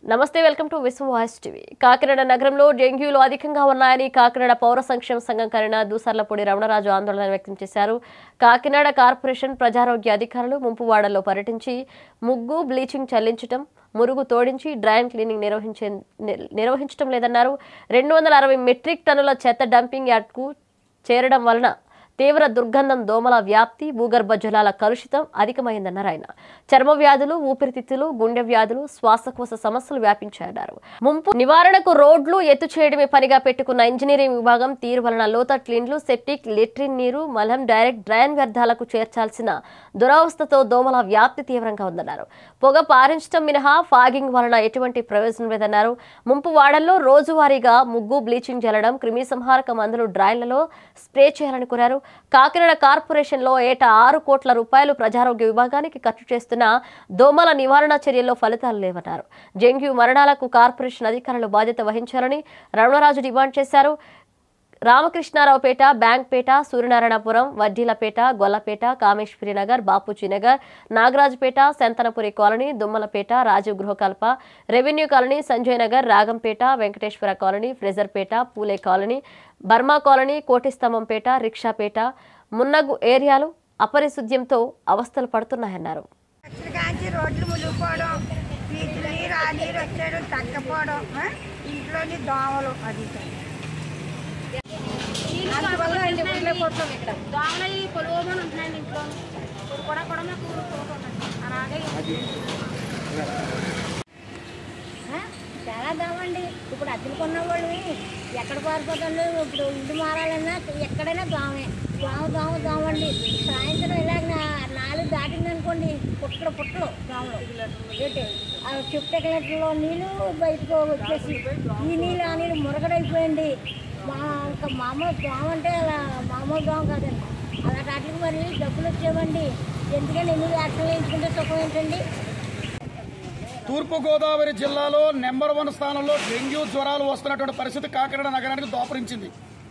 నమస్తే welcome to Vishwa voice TV Kakinada నగరంలో డెంగ్యూలు అధికంగా ఉన్నాయని కాకినాడ పౌర సంక్షేమ సంఘం కరీన దూసర్లపూడి రమణరాజు ఆందోళన వ్యక్తం చేశారు కాకినాడ కార్పొరేషన్ ప్రజారోగ్య అధికారులు ముంపువాడల్లో పర్యటించి ముగ్గు బ్లీచింగ్ చల్లించడం మురుగు తోడించి డ్రైన్ క్లీనింగ్ నిర్వహించే నిర్వహించడం లేదన్నారు రెండు వందల అరవై మెట్రిక్ టన్నుల చెత్త డంపింగ్ యార్డ్కు చేరడం వలన తీవ్ర దుర్గంధం దోమల వ్యాప్తి భూగర్భ జలాల కలుషితం అధికమైందన్నారు ఆయన చర్మ వ్యాధులు ఊపిరితిత్తులు గుండె వ్యాధులు శ్వాసకోశ సమస్యలు వ్యాపించాయన్నారు ముంపు నివారణకు రోడ్లు ఎత్తు చేయడమే పనిగా పెట్టుకున్న ఇంజనీరింగ్ విభాగం తీరు వలన లోత క్లీన్లు సెప్టిక్ లెట్రిన్ నీరు మలం డైరెక్ట్ డ్రైన్ వ్యర్థాలకు చేర్చాల్సిన దురవస్థతో దోమల వ్యాప్తి తీవ్రంగా ఉందన్నారు పొగ పారించడం మినహా ఫాగింగ్ వలన ఎటువంటి ప్రయోజనం లేదన్నారు ముంపు వాడల్లో రోజువారీగా ముగ్గు బ్లీచింగ్ జల్లడం క్రిమి సంహారక మందులు డ్రైన్లలో స్ప్రే చేయాలని కోరారు కాకినాడ కార్పొరేషన్లో ఏటా ఆరు కోట్ల రూపాయలు ప్రజారోగ్య విభాగానికి ఖర్చు చేస్తున్న దోమల నివారణ చర్యల్లో ఫలితాలు లేవన్నారు డెంగ్యూ మరణాలకు కార్పొరేషన్ అధికారులు బాధ్యత వహించాలని రమణరాజు డిమాండ్ చేశారు Ramakrishnaraopeta Bankpeta Suryanarayanapuram Vaddilapeta Gollapeta Kameswari Nagar Bapuji Nagar Nagarajupeta Shantanapuri colony Dummalapeta Rajiv Gruhakalpa revenue colony Sanjay Nagar Ragampeta Venkateswara colony Frazerpeta Phule colony Burma colony Kotistambhampeta Rickshawpeta మున్నగు ఏరియాలు అపరిశుద్ధ్యంతో అవస్థలు పడుతున్నాయన్నారు అసలు కాంచి రోడ్లు మునిగిపోవడం వీధులు నీరు ఆ నీరు వచ్చేయడం తగ్గపోవడం ఆ? ఇంట్లోని దోమలు అది అందువల్ల అండి ఉండలేకపోతున్నాం ఇక్కడ దోమలు పొలువమని ఉంటున్నాయండి ఇంట్లో ఇప్పుడు కూడా కూడా మాకు ఊరుకోకుండా అలాగే ఆ? చాలా దోమండి ఇప్పుడు అద్దెలు కొన్న వాళ్ళు ఎక్కడ పారిపోతాడు ఇప్పుడు ఇల్లు మారాలన్నా ఎక్కడైనా దోమే దోమ దోమ దోమండి సాయంత్రం ఇలాగ నా- నాలుగు దాటింది అనుకోండి పుట్టలు పుట్టలు దోమలు ఏంటి ఆ చుట్టెకలట్లో నీళ్ళు బయటకు వచ్చేసి ఈ నీళ్ళు ఆ నీళ్ళు మురగడైపోయింది మా ఇంకా మామూలు దోమ అంటే అలా మామూలు దోమ కాదండి అలాంటి వాటికి మరి డబ్బులు వచ్చేవండి ఎందుకంటే ఎన్ని వ్యాఖ్యలు వేయించుకుంటే సుఖం ఏంటండి తూర్పుగోదావరి జిల్లాలో నెంబర్ వన్ స్థానంలో డెంగ్యూ జ్వరాలు వస్తున్నటువంటి పరిస్థితి కాకినాడ నగరానికి దోపరించింది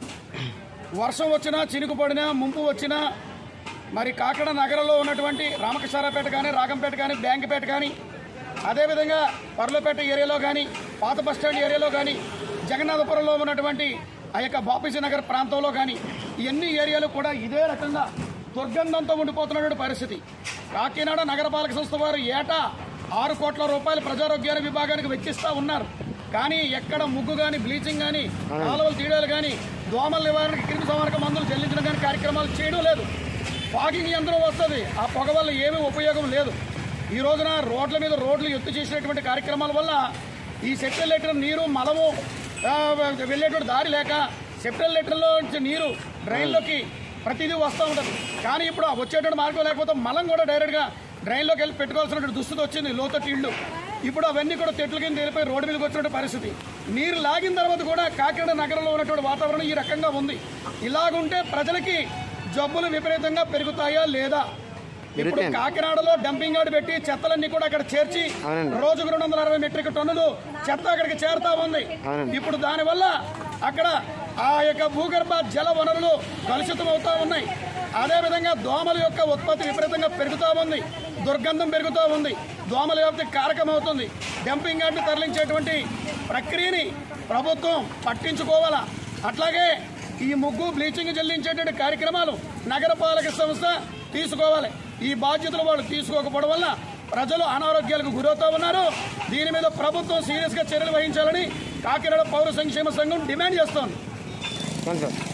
వర్షం వచ్చినా చినుకు పడినా ముంపు వచ్చినా మరి కాకినాడ నగరంలో ఉన్నటువంటి రామకృష్ణారావుపేట కానీ రాగంపేట కానీ బ్యాంకుపేట కానీ అదేవిధంగా పర్లపేట ఏరియాలో కానీ పాత బస్టాండ్ ఏరియాలో కానీ జగన్నాథపురంలో ఉన్నటువంటి ఆ యొక్క బాపూజీ నగర్ ప్రాంతంలో కానీ ఇవన్నీ ఏరియాలు కూడా ఇదే రకంగా దుర్గంధంతో ఉండిపోతున్నటువంటి పరిస్థితి కాకినాడ నగరపాలక సంస్థ వారు ఏటా ఆరు కోట్ల రూపాయలు ప్రజారోగ్యాల విభాగానికి వెచ్చిస్తూ ఉన్నారు కానీ ఎక్కడ ముగ్గు కానీ బ్లీచింగ్ కానీ కాలువలు తీయడాలు కానీ దోమల నివారణకి క్రిమి సంహారక మందులు చెల్లించడం కానీ కార్యక్రమాలు చేయడం లేదు ఫాగింగ్ యంత్రం వస్తుంది ఆ పొగ వల్ల ఏమీ ఉపయోగం లేదు ఈ రోజున రోడ్ల మీద రోడ్లు ఎత్తు చేసినటువంటి కార్యక్రమాల వల్ల ఈ సెప్టల్ లీటర్ నీరు మలము ఆ, వెళ్ళేటువంటి దారి లేక సెప్టల్ లీటర్లో నుంచి నీరు డ్రైన్లోకి ప్రతిదీ వస్తూ ఉంటుంది కానీ ఇప్పుడు ఆ వచ్చేటువంటి మార్గం లేకపోతే మలం కూడా డైరెక్ట్గా డ్రైన్లోకి వెళ్ళి పెట్టుకోవాల్సినటువంటి దుస్థితి వచ్చింది లోతట్టు ఇళ్ళు ఇప్పుడు అవన్నీ కూడా చెట్ల కింద వెళ్ళిపోయి రోడ్డు మీదకి వచ్చినటువంటి పరిస్థితి నీరు లాగిన తర్వాత కూడా కాకినాడ నగరంలో ఉన్నటువంటి వాతావరణం ఈ రకంగా ఉంది ఇలాగుంటే ప్రజలకి జబ్బులు విపరీతంగా పెరుగుతాయా లేదా ఇప్పుడు కాకినాడలో డంపింగ్ యార్డ్ పెట్టి చెత్తలన్నీ కూడా అక్కడ చేర్చి రోజుకు రెండు వందల అరవై మెట్రిక్ టన్నులు చెత్త అక్కడికి చేరుతా ఉంది ఇప్పుడు దానివల్ల అక్కడ ఆ యొక్క భూగర్భ జల వనరులు కలుషితం అవుతా ఉన్నాయి అదేవిధంగా దోమల యొక్క ఉత్పత్తి విపరీతంగా పెరుగుతూ ఉంది దుర్గంధం పెరుగుతూ ఉంది దోమల వ్యాప్తి కారకం అవుతుంది డంపింగ్ యార్డ్ని తరలించేటువంటి ప్రక్రియని ప్రభుత్వం పట్టించుకోవాలా అట్లాగే ఈ ముగ్గు బ్లీచింగ్ చెల్లించేటువంటి కార్యక్రమాలు నగరపాలక సంస్థ తీసుకోవాలి ఈ బాధ్యతలు వాళ్ళు తీసుకోకపోవడం వల్ల ప్రజలు అనారోగ్యాలకు గురవుతా ఉన్నారు దీని మీద ప్రభుత్వం సీరియస్గా చర్యలు వహించాలని కాకినాడ పౌర సంక్షేమ సంఘం డిమాండ్ చేస్తోంది